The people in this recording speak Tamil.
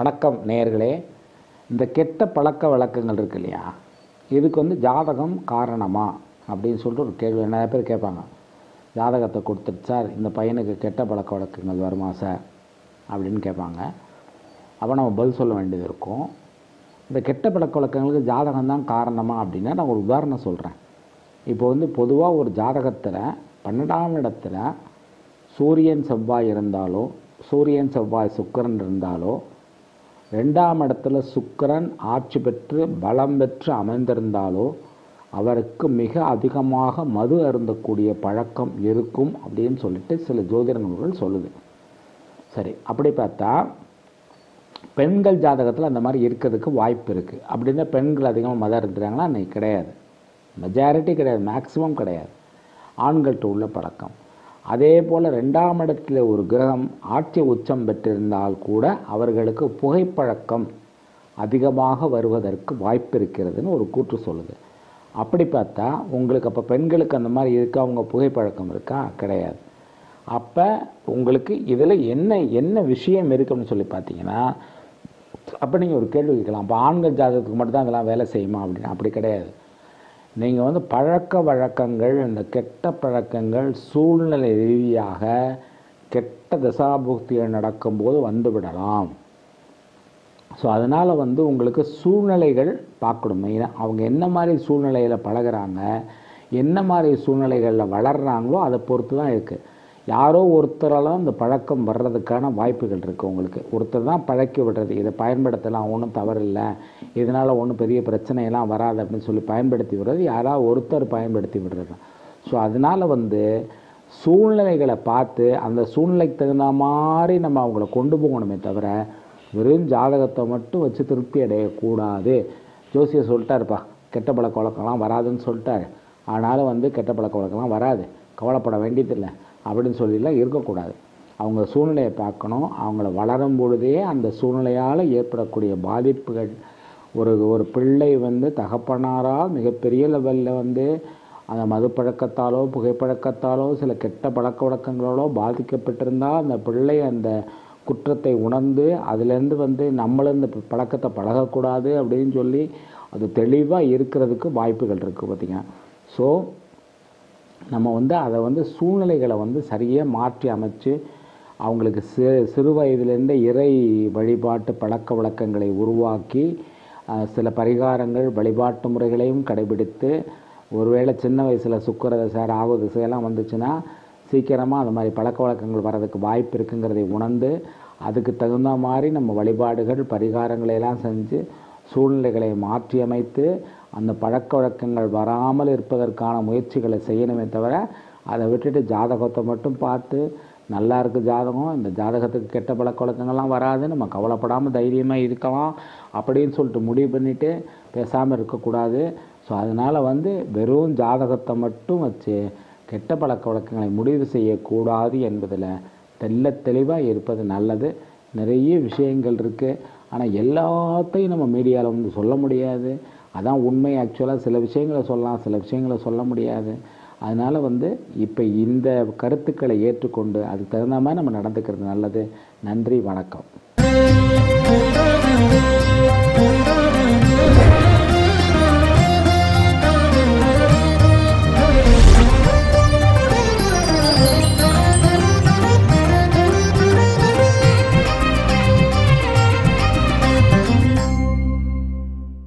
வணக்கம் நேயர்களே இந்த கெட்ட பழக்க வழக்கங்கள் இருக்கு இல்லையா இதுக்கு வந்து ஜாதகம் காரணமா அப்படின்னு சொல்லிட்டு ஒரு கேள்வி நிறைய பேர் கேட்பாங்க ஜாதகத்தை கொடுத்துட்டு சார் இந்த பையனுக்கு கெட்ட பழக்க வழக்கங்கள் வருமா சார் அப்படின்னு கேட்பாங்க அப்போ நம்ம பதில் சொல்ல வேண்டியது இருக்கும் இந்த கெட்ட பழக்க வழக்கங்களுக்கு ஜாதகம் தான் காரணமா அப்படின்னா நான் ஒரு உதாரணம் சொல்கிறேன் இப்போ வந்து பொதுவாக ஒரு ஜாதகத்தில் பன்னெண்டாம் இடத்துல சூரியன் செவ்வாய் இருந்தாலோ சூரியன் செவ்வாய் சுக்கிரன் இருந்தாலோ ரெண்டாம் இடத்துல சுக்கிரன் ஆட்சி பெற்று பலம் பெற்று அமைந்திருந்தாலோ அவருக்கு மிக அதிகமாக மது அருந்தக்கூடிய பழக்கம் இருக்கும் அப்படின்னு சொல்லிட்டு சில ஜோதிட நூல்கள் சொல்லுது சரி அப்படி பார்த்தா பெண்கள் ஜாதகத்தில் அந்த மாதிரி இருக்கிறதுக்கு வாய்ப்பு இருக்குது அப்படின்னா பெண்கள் அதிகமாக மதம் இருக்கிறாங்களா அன்றைக்கி கிடையாது மெஜாரிட்டி கிடையாது மேக்ஸிமம் கிடையாது ஆண்கள்கிட்ட உள்ள பழக்கம் அதே போல் ரெண்டாம் இடத்துல ஒரு கிரகம் ஆட்சி உச்சம் பெற்றிருந்தால் கூட அவர்களுக்கு புகைப்பழக்கம் அதிகமாக வருவதற்கு வாய்ப்பு இருக்கிறதுன்னு ஒரு கூற்று சொல்லுது அப்படி பார்த்தா உங்களுக்கு அப்போ பெண்களுக்கு அந்த மாதிரி இருக்கா அவங்க புகைப்பழக்கம் இருக்கா கிடையாது அப்போ உங்களுக்கு இதில் என்ன என்ன விஷயம் இருக்குன்னு சொல்லி பார்த்தீங்கன்னா அப்போ நீங்கள் ஒரு கேள்வி கேட்கலாம் அப்போ ஆண்கள் ஜாதகத்துக்கு மட்டும்தான் அதெல்லாம் வேலை செய்யுமா அப்படின்னு அப்படி கிடையாது நீங்கள் வந்து பழக்க வழக்கங்கள் இந்த கெட்ட பழக்கங்கள் சூழ்நிலை ரீதியாக கெட்ட தசாபுக்திகள் நடக்கும்போது வந்துவிடலாம் ஸோ அதனால் வந்து உங்களுக்கு சூழ்நிலைகள் பார்க்கணும் மெயினாக அவங்க என்ன மாதிரி சூழ்நிலையில் பழகுறாங்க என்ன மாதிரி சூழ்நிலைகளில் வளர்கிறாங்களோ அதை பொறுத்து தான் இருக்குது யாரோ ஒருத்தரால் இந்த பழக்கம் வர்றதுக்கான வாய்ப்புகள் இருக்குது உங்களுக்கு ஒருத்தர் தான் பழக்கி விடுறது இதை பயன்படுத்தலாம் ஒன்றும் தவறில்லை இதனால் ஒன்றும் பெரிய பிரச்சனையெல்லாம் வராது அப்படின்னு சொல்லி பயன்படுத்தி விடுறது யாராவது ஒருத்தர் பயன்படுத்தி விடுறது ஸோ அதனால் வந்து சூழ்நிலைகளை பார்த்து அந்த சூழ்நிலைக்கு தகுந்த மாதிரி நம்ம அவங்கள கொண்டு போகணுமே தவிர வெறும் ஜாதகத்தை மட்டும் வச்சு திருப்தி அடையக்கூடாது ஜோசியர் சொல்லிட்டாருப்பா கெட்ட பழக்க வழக்கம்லாம் வராதுன்னு சொல்லிட்டாரு ஆனாலும் வந்து கெட்ட பழக்க வழக்கம்லாம் வராது கவலைப்பட வேண்டியதில்லை அப்படின்னு சொல்லிலாம் இருக்கக்கூடாது அவங்க சூழ்நிலையை பார்க்கணும் அவங்கள வளரும் பொழுதே அந்த சூழ்நிலையால் ஏற்படக்கூடிய பாதிப்புகள் ஒரு ஒரு பிள்ளை வந்து தகப்பனாரால் மிகப்பெரிய லெவலில் வந்து அந்த மது பழக்கத்தாலோ புகைப்பழக்கத்தாலோ சில கெட்ட பழக்க வழக்கங்களோட பாதிக்கப்பட்டிருந்தால் அந்த பிள்ளை அந்த குற்றத்தை உணர்ந்து அதுலேருந்து வந்து நம்மளும் இந்த பழக்கத்தை பழகக்கூடாது அப்படின்னு சொல்லி அது தெளிவாக இருக்கிறதுக்கு வாய்ப்புகள் இருக்குது பார்த்திங்கன்னா ஸோ நம்ம வந்து அதை வந்து சூழ்நிலைகளை வந்து சரியாக மாற்றி அமைச்சு அவங்களுக்கு சி சிறு வயதிலேருந்தே இறை வழிபாட்டு பழக்க வழக்கங்களை உருவாக்கி சில பரிகாரங்கள் வழிபாட்டு முறைகளையும் கடைபிடித்து ஒருவேளை சின்ன வயசில் சுக்கர தசை ராகு திசையெல்லாம் வந்துச்சுன்னா சீக்கிரமாக அந்த மாதிரி பழக்க வழக்கங்கள் வர்றதுக்கு வாய்ப்பு இருக்குங்கிறதை உணர்ந்து அதுக்கு தகுந்த மாதிரி நம்ம வழிபாடுகள் பரிகாரங்களை எல்லாம் செஞ்சு சூழ்நிலைகளை மாற்றி அமைத்து அந்த பழக்க வழக்கங்கள் வராமல் இருப்பதற்கான முயற்சிகளை செய்யணுமே தவிர அதை விட்டுட்டு ஜாதகத்தை மட்டும் பார்த்து நல்லா இருக்குது ஜாதகம் இந்த ஜாதகத்துக்கு கெட்ட பழக்க வழக்கங்கள்லாம் வராது நம்ம கவலைப்படாமல் தைரியமாக இருக்கலாம் அப்படின்னு சொல்லிட்டு முடிவு பண்ணிவிட்டு பேசாமல் இருக்கக்கூடாது ஸோ அதனால் வந்து வெறும் ஜாதகத்தை மட்டும் வச்சு கெட்ட பழக்க வழக்கங்களை முடிவு செய்யக்கூடாது என்பதில் தெல்ல தெளிவாக இருப்பது நல்லது நிறைய விஷயங்கள் இருக்குது ஆனால் எல்லாத்தையும் நம்ம மீடியாவில் வந்து சொல்ல முடியாது அதான் உண்மை ஆக்சுவலாக சில விஷயங்களை சொல்லலாம் சில விஷயங்களை சொல்ல முடியாது அதனால் வந்து இப்போ இந்த கருத்துக்களை ஏற்றுக்கொண்டு அதுக்கு தகுந்த மாதிரி நம்ம நடந்துக்கிறது நல்லது நன்றி வணக்கம்